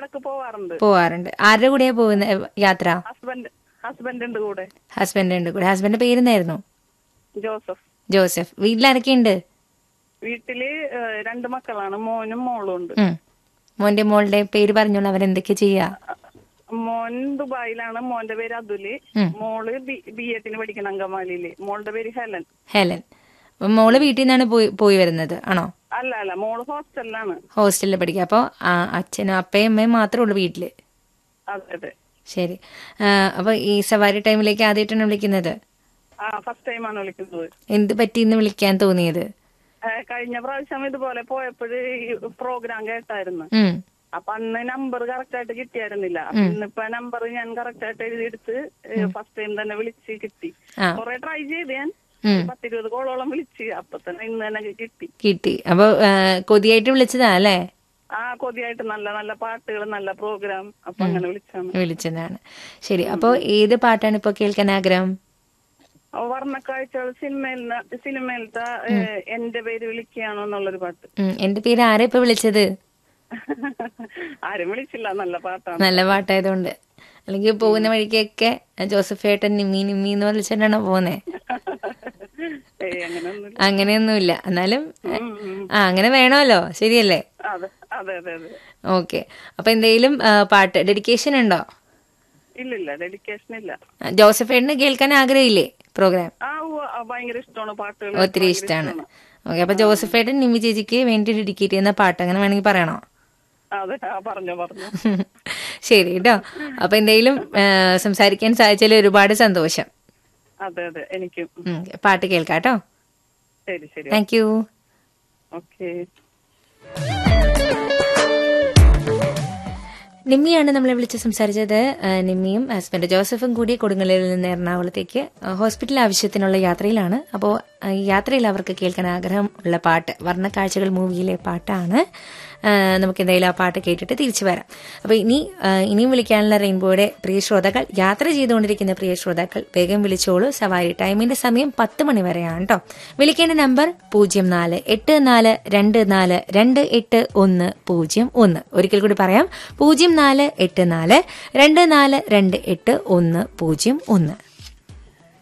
ഇടക്ക് പോവാറുണ്ട് പോവാറുണ്ട് ആരുടെ കൂടെയാ പോകുന്ന എ, യാത്ര ഹസ്ബൻഡ് ഹസ്ബൻഡിന്റെ കൂടെ ഹസ്ബൻഡിന്റെ കൂടെ ഹസ്ബൻഡിന്റെ പേരെന്നായിരുന്നു ജോസഫ് ജോസഫ് വീട്ടിലാരൊക്കെയുണ്ട് വീട്ടില് ഏഹ്, രണ്ട് മക്കളാണ് മോനും മോളും ഉണ്ട് ഉം. മോന്റെ മോളുടെ പേര് പറഞ്ഞോളൂ അവരെന്തൊക്കെ ചെയ്യാ മോൻ ദുബായിലാണ് മോന്റെ പേര് അതുല് ഉം. മോള് ബി എഡിന് പഠിക്കുന്ന അങ്കമാലിയില് മോളുടെ പേര് ഹെലൻ ഹെലൻ അപ്പൊ മോള് വീട്ടിൽ നിന്നാണ് പോയി പോയി വരുന്നത് ആണോ അല്ല അല്ല മോള് ഹോസ്റ്റലിലാണ് ഹോസ്റ്റലിൽ പഠിക്കുക അപ്പോൾ അച്ഛനും അപ്പയും അമ്മയും മാത്രമേ ഉള്ളൂ വീട്ടില് അതെ അതെ ശരി ആ, അപ്പൊ ഈ സവാരി ടൈമിലേക്ക് ആദ്യമായിട്ടാണ് വിളിക്കുന്നത് ആ ഫസ്റ്റ് ടൈമാണ് വിളിക്കുന്നത് എന്ത് പറ്റിയെന്ന് വിളിക്കാൻ തോന്നിയത് ഏഹ്, കഴിഞ്ഞ പ്രാവശ്യം ഇതുപോലെ പോയപ്പോഴ് പ്രോഗ്രാം കേട്ടായിരുന്നു ഉം. അപ്പൊ അന്ന് നമ്പർ കറക്റ്റ് ആയിട്ട് കിട്ടിയായിരുന്നില്ല അപ്പൊ ഇന്നിപ്പോ നമ്പർ ഞാൻ കറക്റ്റ് ആയിട്ട് എഴുതിയെടുത്ത് ഫസ്റ്റ് ടൈം തന്നെ വിളിച്ച് കിട്ടി ആ. കൊറേ ട്രൈ ചെയ്ത് ഞാൻ ഉം. പത്തിരുപത് കോളോളം വിളിച്ച് അപ്പൊ തന്നെ ഇന്ന് തന്നെ കിട്ടി കിട്ടി അപ്പൊ ആ, കൊതിയായിട്ട് വിളിച്ചതാ അല്ലേ ആ കൊതിയായിട്ട് നല്ല നല്ല പാട്ടുകൾ നല്ല പ്രോഗ്രാം അപ്പൊ അങ്ങനെ വിളിച്ചാണ് വിളിച്ചതാണ് ശരി അപ്പൊ ഏത് പാട്ടാണ് ഇപ്പൊ കേൾക്കാൻ ആഗ്രഹം അപ്പൊ വർണ്ണക്കാഴ്ചകൾ സിനിമയിൽ സിനിമയിലത്തെ ഏഹ്, എന്റെ പേര് വിളിക്കുകയാണോ എന്നുള്ളൊരു പാട്ട് ഉം, എന്റെ പേര് ആരാ ഇപ്പൊ വിളിച്ചത് ആരും വിളിച്ചില്ല നല്ല പാട്ടാണ് നല്ല പാട്ടായതുകൊണ്ട് അല്ലെങ്കിൽ പോകുന്ന വഴിക്കൊക്കെ ജോസഫ് ഏട്ടൻ നിമ്മി നിമ്മി എന്ന് വിളിച്ചിട്ടാണോ പോകുന്നേ ഏയ് അങ്ങനെയൊന്നുമില്ല അങ്ങനെയൊന്നുമില്ല എന്നാലും ഉം, ഉം. ആ അങ്ങനെ വേണമല്ലോ ശരിയല്ലേ അതെ അതെ അതെ അതെ ഓക്കെ അപ്പൊ എന്തെങ്കിലും ആ, പാട്ട് ഡെഡിക്കേഷൻ ഉണ്ടോ ഇല്ലില്ല ഡെഡിക്കേഷൻ ഇല്ല ആ, ജോസഫ് ഏട്ടന് കേൾക്കാൻ ആഗ്രഹമില്ലേ പ്രോഗ്രാം ആ ഉവ്വ്, ആ, ഭയങ്കര ഇഷ്ടമാണ് പാട്ടുകൾ ഒത്തിരി ഇഷ്ടമാണ് ഓക്കെ അപ്പൊ ജോസഫ് ഏട്ടൻ നിമ്മി ചേച്ചിക്ക് വേണ്ടി ഡെഡിക്കേറ്റ് ചെയ്യുന്ന പാട്ട് അങ്ങനെ വേണമെങ്കിൽ പറയണോ അതെ ആ പറഞ്ഞോ പറഞ്ഞോ ശരി കേട്ടോ അപ്പൊ എന്തെങ്കിലും ആ, സംസാരിക്കാൻ സാധിച്ചാൽ ഒരുപാട് സന്തോഷം അതെ അതെ എനിക്കും ഉം, പാട്ട് കേൾക്കാം കേട്ടോ ശരി ശരി താങ്ക് യു ഓക്കെ നിമ്മിയാണ് നമ്മളെ വിളിച്ച് സംസാരിച്ചത് ആ, നിമ്മിയും ഹസ്ബൻഡ് ജോസഫും കൂടി കൊടുങ്ങല്ലൂരിൽ നിന്ന് എറണാകുളത്തേക്ക് ആ, ഹോസ്പിറ്റൽ ആവശ്യത്തിനുള്ള യാത്രയിലാണ് അപ്പോൾ ഈ യാത്രയിൽ അവർക്ക് കേൾക്കാൻ ആഗ്രഹം ഉള്ള പാട്ട് വർണ്ണക്കാഴ്ചകൾ മൂവിയിലെ പാട്ടാണ് ആ, നമുക്ക് എന്തായാലും ആ പാട്ട് കേട്ടിട്ട് തിരിച്ചു വരാം അപ്പോൾ ഇനി ആ, ഇനിയും വിളിക്കാനുള്ള റെയിൻബോയുടെ പ്രിയ ശ്രോതാക്കൾ യാത്ര ചെയ്തുകൊണ്ടിരിക്കുന്ന പ്രിയ ശ്രോതാക്കൾ വേഗം വിളിച്ചോളൂ സവാരി ടൈമിന്റെ സമയം പത്ത് മണി വരെയാണ് കേട്ടോ വിളിക്കേണ്ട നമ്പർ പൂജ്യം നാല് എട്ട് നാല് രണ്ട് നാല് രണ്ട് എട്ട് ഒന്ന് പൂജ്യം ഒന്ന് ഒരിക്കൽ കൂടി പറയാം പൂജ്യം നാല് എട്ട് നാല് രണ്ട് നാല് രണ്ട് എട്ട് ഒന്ന് പൂജ്യം ഒന്ന്